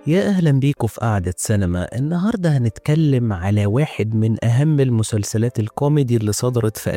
يا أهلا بيكم في قعدة سينما النهاردة هنتكلم على واحد من أهم المسلسلات الكوميدي اللي صدرت في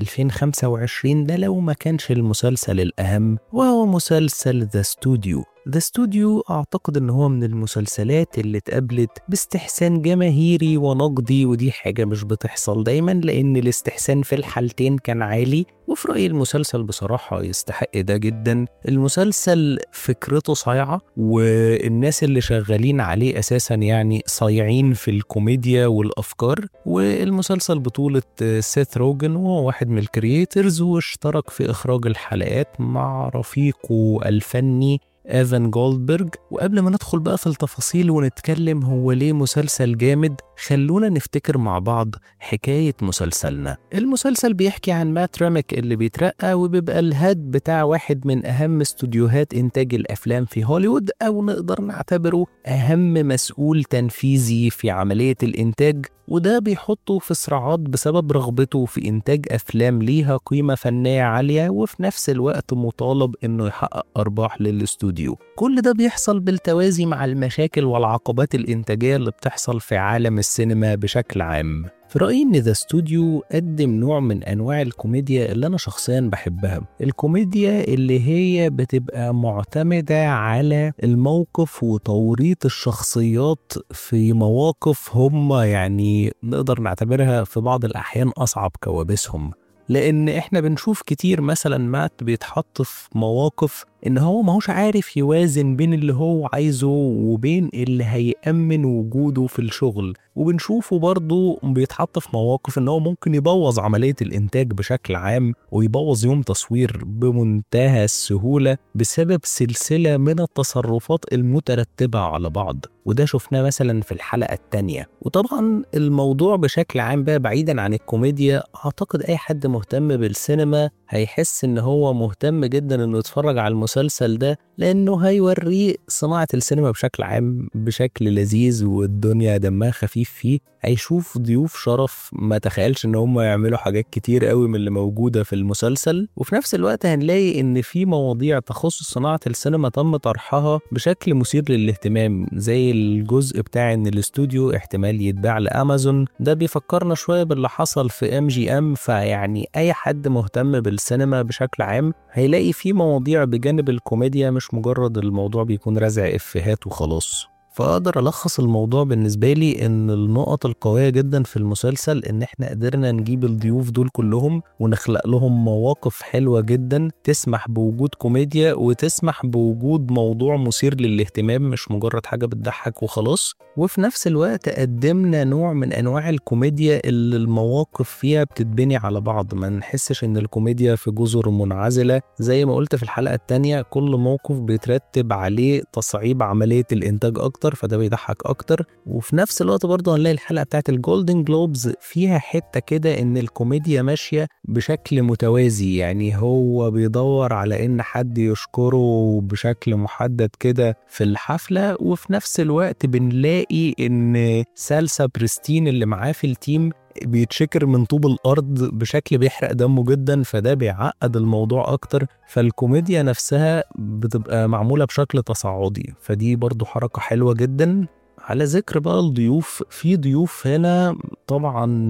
2025 ده لو ما كانش المسلسل الأهم وهو مسلسل ذا ستوديو ذا ستوديو أعتقد إن هو من المسلسلات اللي اتقابلت باستحسان جماهيري ونقدي ودي حاجة مش بتحصل دايما لأن الاستحسان في الحالتين كان عالي وفي رأيي المسلسل بصراحة يستحق ده جدا المسلسل فكرته صايعة والناس اللي شغالين عليه أساسا يعني صايعين في الكوميديا والأفكار والمسلسل بطولة سيث روجن وهو واحد من الكرييترز واشترك في إخراج الحلقات مع رفيقه الفني ايفان جولدبرج وقبل ما ندخل بقى في التفاصيل ونتكلم هو ليه مسلسل جامد خلونا نفتكر مع بعض حكاية مسلسلنا المسلسل بيحكي عن مات رامك اللي بيترقى وبيبقى الهاد بتاع واحد من أهم استوديوهات إنتاج الأفلام في هوليوود أو نقدر نعتبره أهم مسؤول تنفيذي في عملية الإنتاج وده بيحطه في صراعات بسبب رغبته في إنتاج أفلام ليها قيمة فنية عالية وفي نفس الوقت مطالب إنه يحقق أرباح للاستوديو كل ده بيحصل بالتوازي مع المشاكل والعقبات الإنتاجية اللي بتحصل في عالم السينما بشكل عام في رأيي إن ذا ستوديو قدم نوع من أنواع الكوميديا اللي أنا شخصيا بحبها الكوميديا اللي هي بتبقى معتمدة على الموقف وتوريط الشخصيات في مواقف هم يعني نقدر نعتبرها في بعض الأحيان أصعب كوابيسهم لأن إحنا بنشوف كتير مثلا مات بيتحط في مواقف إن هو ماهوش عارف يوازن بين اللي هو عايزه وبين اللي هيأمن وجوده في الشغل وبنشوفه برضه بيتحط في مواقف إن هو ممكن يبوظ عملية الإنتاج بشكل عام ويبوظ يوم تصوير بمنتهى السهولة بسبب سلسلة من التصرفات المترتبة على بعض وده شفناه مثلا في الحلقة التانية وطبعا الموضوع بشكل عام بقى بعيدا عن الكوميديا أعتقد أي حد مهتم بالسينما هيحس إن هو مهتم جدا إنه يتفرج على المسلسل ده لأنه هيوريه صناعة السينما بشكل عام بشكل لذيذ والدنيا دمها خفيف فيه هيشوف ضيوف شرف ما تخيلش إن هم يعملوا حاجات كتير قوي من اللي موجودة في المسلسل وفي نفس الوقت هنلاقي إن في مواضيع تخص صناعة السينما تم طرحها بشكل مثير للاهتمام زي الجزء بتاع إن الاستوديو احتمال يتباع لأمازون ده بيفكرنا شوية باللي حصل في ام جي ام فيعني أي حد مهتم بالسينما بشكل عام هيلاقي في مواضيع بجانب الكوميديا مش مجرد الموضوع بيكون رزع إفيهات وخلاص فأقدر ألخص الموضوع بالنسبة لي إن النقط القوية جدا في المسلسل إن إحنا قدرنا نجيب الضيوف دول كلهم ونخلق لهم مواقف حلوة جدا تسمح بوجود كوميديا وتسمح بوجود موضوع مثير للاهتمام مش مجرد حاجة بتضحك وخلاص وفي نفس الوقت قدمنا نوع من أنواع الكوميديا اللي المواقف فيها بتتبني على بعض ما نحسش إن الكوميديا في جزر منعزلة زي ما قلت في الحلقة التانية كل موقف بيترتب عليه تصعيب عملية الإنتاج أكتر اكتر فده بيضحك اكتر وفي نفس الوقت برضه هنلاقي الحلقه بتاعت الجولدن جلوبز فيها حته كده ان الكوميديا ماشيه بشكل متوازي يعني هو بيدور على ان حد يشكره بشكل محدد كده في الحفله وفي نفس الوقت بنلاقي ان سالسا بريستين اللي معاه في التيم بيتشكر من طوب الارض بشكل بيحرق دمه جدا فده بيعقد الموضوع اكتر فالكوميديا نفسها بتبقى معموله بشكل تصاعدي فدي برضو حركه حلوه جدا على ذكر بقى الضيوف في ضيوف هنا طبعا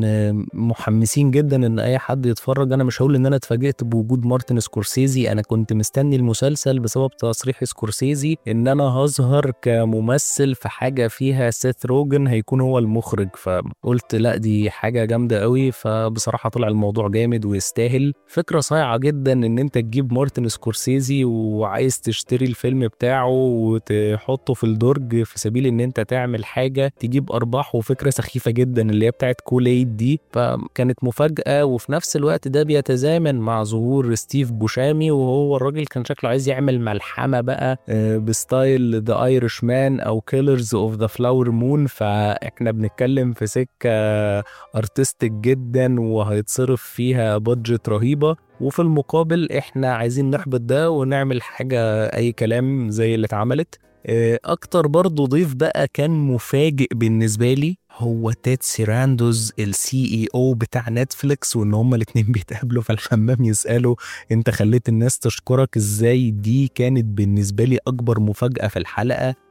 محمسين جدا ان اي حد يتفرج انا مش هقول ان انا اتفاجئت بوجود مارتن سكورسيزي انا كنت مستني المسلسل بسبب تصريح سكورسيزي ان انا هظهر كممثل في حاجه فيها سيث روجن هيكون هو المخرج فقلت لا دي حاجه جامده قوي فبصراحه طلع الموضوع جامد ويستاهل فكره صايعه جدا ان انت تجيب مارتن سكورسيزي وعايز تشتري الفيلم بتاعه وتحطه في الدرج في سبيل ان انت تعمل تعمل حاجه تجيب ارباح وفكره سخيفه جدا اللي هي بتاعت كوليد دي فكانت مفاجاه وفي نفس الوقت ده بيتزامن مع ظهور ستيف بوشامي وهو الراجل كان شكله عايز يعمل ملحمه بقى بستايل ذا ايرش مان او كيلرز اوف ذا فلاور مون فاحنا بنتكلم في سكه ارتستيك جدا وهيتصرف فيها بادجت رهيبه وفي المقابل احنا عايزين نحبط ده ونعمل حاجه اي كلام زي اللي اتعملت اكتر برضه ضيف بقى كان مفاجئ بالنسبه لي هو تيد سيراندوز السي اي او بتاع نتفليكس وان هما الاتنين بيتقابلوا في الحمام يسالوا انت خليت الناس تشكرك ازاي دي كانت بالنسبه لي اكبر مفاجاه في الحلقه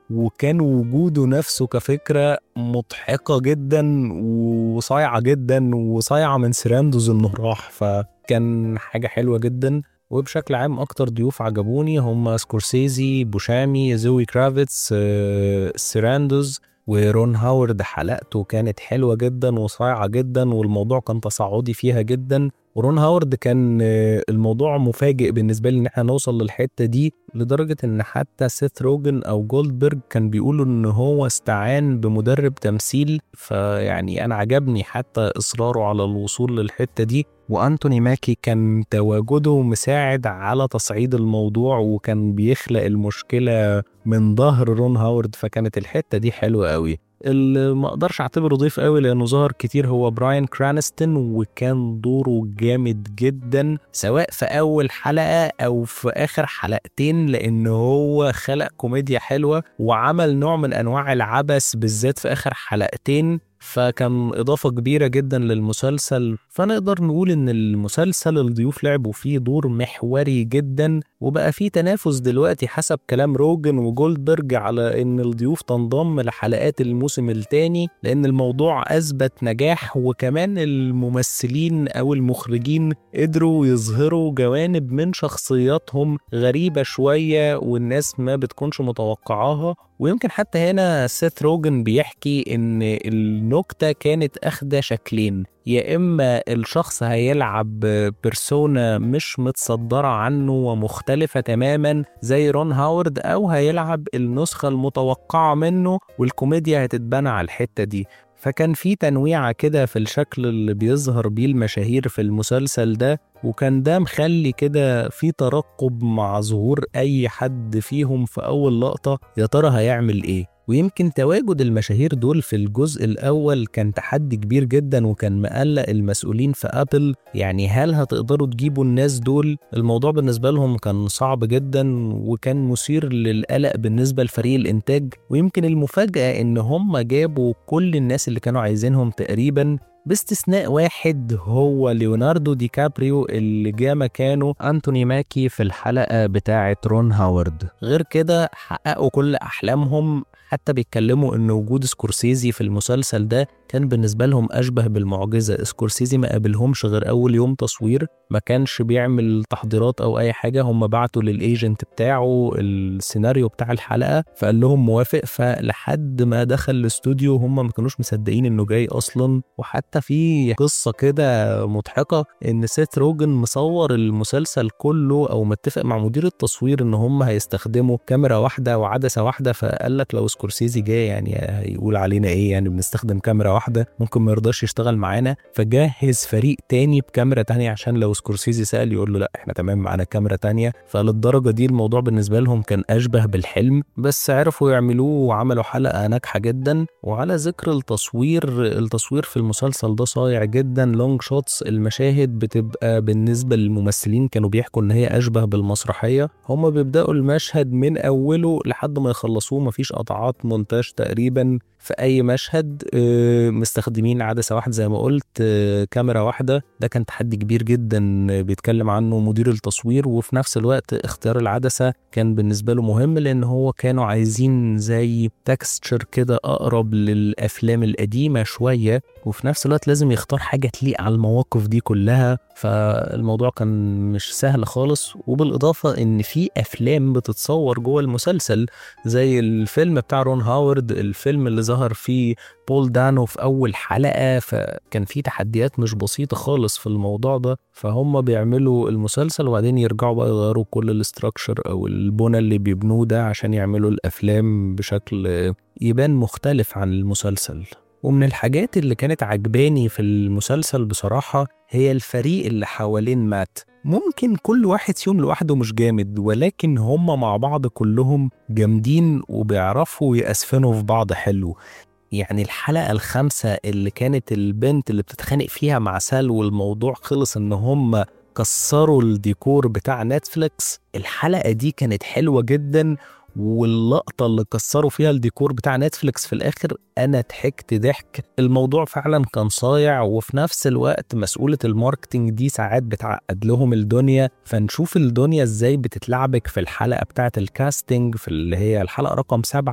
وكان وجوده نفسه كفكرة مضحكة جدا وصايعة جدا وصايعة من سيراندوز انه راح فكان حاجة حلوة جدا وبشكل عام اكتر ضيوف عجبوني هم سكورسيزي بوشامي زوي كرافيتس آه، سيراندوز ورون هاورد حلقته كانت حلوة جدا وصايعة جدا والموضوع كان تصاعدي فيها جدا ورون هاورد كان آه، الموضوع مفاجئ بالنسبة لي إن احنا نوصل للحتة دي لدرجة إن حتى سيث روجن أو جولدبرج كان بيقولوا إن هو استعان بمدرب تمثيل فيعني أنا عجبني حتى إصراره على الوصول للحتة دي وأنتوني ماكي كان تواجده مساعد على تصعيد الموضوع وكان بيخلق المشكلة من ظهر رون هاورد فكانت الحتة دي حلوة قوي اللي ما اقدرش اعتبره ضيف قوي لانه ظهر كتير هو براين كرانستون وكان دوره جامد جدا سواء في اول حلقه او في اخر حلقتين لان هو خلق كوميديا حلوه وعمل نوع من انواع العبث بالذات في اخر حلقتين فكان إضافة كبيرة جدا للمسلسل فنقدر نقول إن المسلسل الضيوف لعبوا فيه دور محوري جدا وبقى فيه تنافس دلوقتي حسب كلام روجن وجولدبرج على إن الضيوف تنضم لحلقات الموسم الثاني لأن الموضوع أثبت نجاح وكمان الممثلين أو المخرجين قدروا يظهروا جوانب من شخصياتهم غريبة شوية والناس ما بتكونش متوقعاها ويمكن حتى هنا سيث روجن بيحكي ان النكته كانت اخده شكلين يا اما الشخص هيلعب بيرسونا مش متصدره عنه ومختلفه تماما زي رون هاورد او هيلعب النسخه المتوقعه منه والكوميديا هتتبنى على الحته دي فكان في تنويعة كده في الشكل اللي بيظهر بيه المشاهير في المسلسل ده وكان ده مخلي كده في ترقب مع ظهور أي حد فيهم في أول لقطة يا ترى هيعمل إيه ويمكن تواجد المشاهير دول في الجزء الأول كان تحدي كبير جدا وكان مقلق المسؤولين في أبل يعني هل هتقدروا تجيبوا الناس دول الموضوع بالنسبة لهم كان صعب جدا وكان مثير للقلق بالنسبة لفريق الإنتاج ويمكن المفاجأة إن هم جابوا كل الناس اللي كانوا عايزينهم تقريبا باستثناء واحد هو ليوناردو دي كابريو اللي جه مكانه أنتوني ماكي في الحلقة بتاعة رون هاورد غير كده حققوا كل أحلامهم حتى بيتكلموا ان وجود سكورسيزي في المسلسل ده كان بالنسبه لهم اشبه بالمعجزه سكورسيزي ما قابلهمش غير اول يوم تصوير ما كانش بيعمل تحضيرات او اي حاجه هم بعتوا للايجنت بتاعه السيناريو بتاع الحلقه فقال لهم موافق فلحد ما دخل الاستوديو هم ما كانوش مصدقين انه جاي اصلا وحتى في قصه كده مضحكه ان سيث روجن مصور المسلسل كله او متفق مع مدير التصوير ان هم هيستخدموا كاميرا واحده وعدسه واحده فقال لك لو سكورسيزي جاي يعني هيقول علينا ايه يعني بنستخدم كاميرا واحده ممكن ما يرضاش يشتغل معانا فجهز فريق تاني بكاميرا تانية عشان لو سكورسيزي سال يقول له لا احنا تمام معانا كاميرا تانية فللدرجه دي الموضوع بالنسبه لهم كان اشبه بالحلم بس عرفوا يعملوه وعملوا حلقه ناجحه جدا وعلى ذكر التصوير التصوير في المسلسل ده صايع جدا لونج شوتس المشاهد بتبقى بالنسبه للممثلين كانوا بيحكوا ان هي اشبه بالمسرحيه هم بيبداوا المشهد من اوله لحد ما يخلصوه مفيش قطعات مونتاج تقريبا في اي مشهد آه، مستخدمين عدسه واحده زي ما قلت آه، كاميرا واحده ده كان تحدي كبير جدا بيتكلم عنه مدير التصوير وفي نفس الوقت اختيار العدسه كان بالنسبه له مهم لان هو كانوا عايزين زي تكستشر كده اقرب للافلام القديمه شويه وفي نفس الوقت لازم يختار حاجه تليق على المواقف دي كلها فالموضوع كان مش سهل خالص وبالاضافه ان في افلام بتتصور جوه المسلسل زي الفيلم بتاع رون هاورد الفيلم اللي ظهر فيه بول دانو في اول حلقه فكان في تحديات مش بسيطه خالص في الموضوع ده فهم بيعملوا المسلسل وبعدين يرجعوا بقى يغيروا كل الاستراكشر او البنى اللي بيبنوه ده عشان يعملوا الافلام بشكل يبان مختلف عن المسلسل ومن الحاجات اللي كانت عجباني في المسلسل بصراحة هي الفريق اللي حوالين مات ممكن كل واحد فيهم لوحده مش جامد ولكن هم مع بعض كلهم جامدين وبيعرفوا يأسفنوا في بعض حلو يعني الحلقة الخامسة اللي كانت البنت اللي بتتخانق فيها مع سال والموضوع خلص ان هم كسروا الديكور بتاع نتفليكس الحلقة دي كانت حلوة جدا واللقطة اللي كسروا فيها الديكور بتاع نتفليكس في الآخر أنا ضحكت ضحك الموضوع فعلا كان صايع وفي نفس الوقت مسؤولة الماركتينج دي ساعات بتعقد لهم الدنيا فنشوف الدنيا ازاي بتتلعبك في الحلقة بتاعة الكاستنج في اللي هي الحلقة رقم سبعة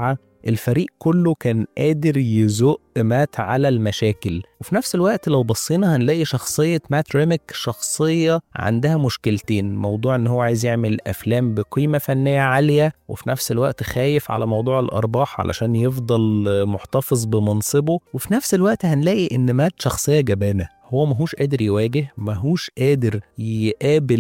الفريق كله كان قادر يزق مات على المشاكل وفي نفس الوقت لو بصينا هنلاقي شخصية مات ريميك شخصية عندها مشكلتين موضوع ان هو عايز يعمل افلام بقيمة فنية عالية وفي نفس الوقت خايف على موضوع الارباح علشان يفضل محتفظ بمنصبه وفي نفس الوقت هنلاقي ان مات شخصية جبانة هو ماهوش قادر يواجه ماهوش قادر يقابل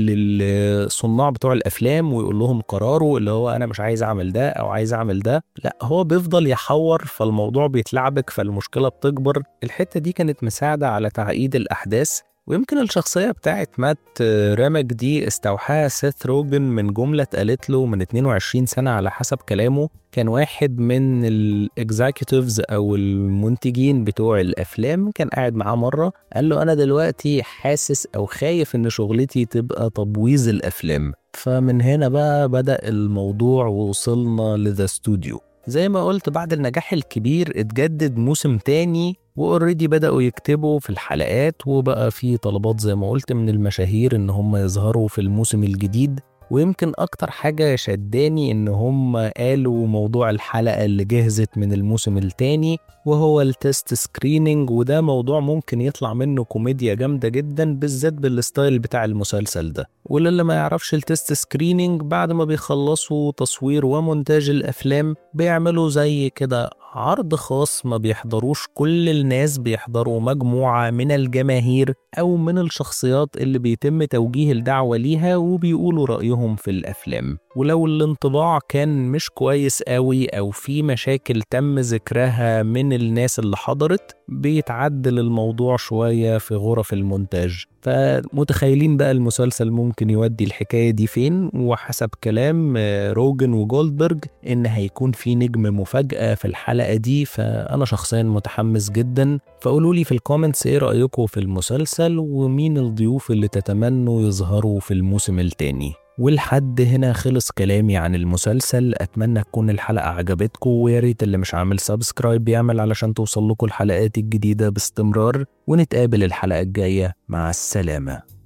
الصناع بتوع الافلام ويقول لهم قراره اللي هو انا مش عايز اعمل ده او عايز اعمل ده لا هو بيفضل يحور فالموضوع بيتلعبك فالمشكله بتكبر الحته دي كانت مساعده على تعقيد الاحداث ويمكن الشخصية بتاعت مات رامك دي استوحاها سيث روجن من جملة اتقالت له من 22 سنة على حسب كلامه كان واحد من الاكزيكتيفز او المنتجين بتوع الافلام كان قاعد معاه مرة قال له انا دلوقتي حاسس او خايف ان شغلتي تبقى تبويظ الافلام فمن هنا بقى بدأ الموضوع ووصلنا لذا ستوديو زي ما قلت بعد النجاح الكبير اتجدد موسم تاني واوريدي بدأوا يكتبوا في الحلقات وبقى في طلبات زي ما قلت من المشاهير ان هم يظهروا في الموسم الجديد ويمكن اكتر حاجة شداني ان هم قالوا موضوع الحلقة اللي جهزت من الموسم التاني وهو التست سكريننج وده موضوع ممكن يطلع منه كوميديا جامدة جدا بالذات بالستايل بتاع المسلسل ده وللي ما يعرفش التست سكريننج بعد ما بيخلصوا تصوير ومونتاج الافلام بيعملوا زي كده عرض خاص ما بيحضروش كل الناس بيحضروا مجموعة من الجماهير أو من الشخصيات اللي بيتم توجيه الدعوة ليها وبيقولوا رأيهم في الأفلام ولو الانطباع كان مش كويس قوي أو في مشاكل تم ذكرها من الناس اللي حضرت بيتعدل الموضوع شوية في غرف المونتاج فمتخيلين بقى المسلسل ممكن يودي الحكاية دي فين وحسب كلام روجن وجولدبرج إن هيكون في نجم مفاجأة في الحلقة دي فأنا شخصيا متحمس جدا فقولوا لي في الكومنتس إيه رأيكم في المسلسل ومين الضيوف اللي تتمنوا يظهروا في الموسم التاني ولحد هنا خلص كلامي عن المسلسل اتمنى تكون الحلقه عجبتكم ويا ريت اللي مش عامل سبسكرايب يعمل علشان توصل لكم الحلقات الجديده باستمرار ونتقابل الحلقه الجايه مع السلامه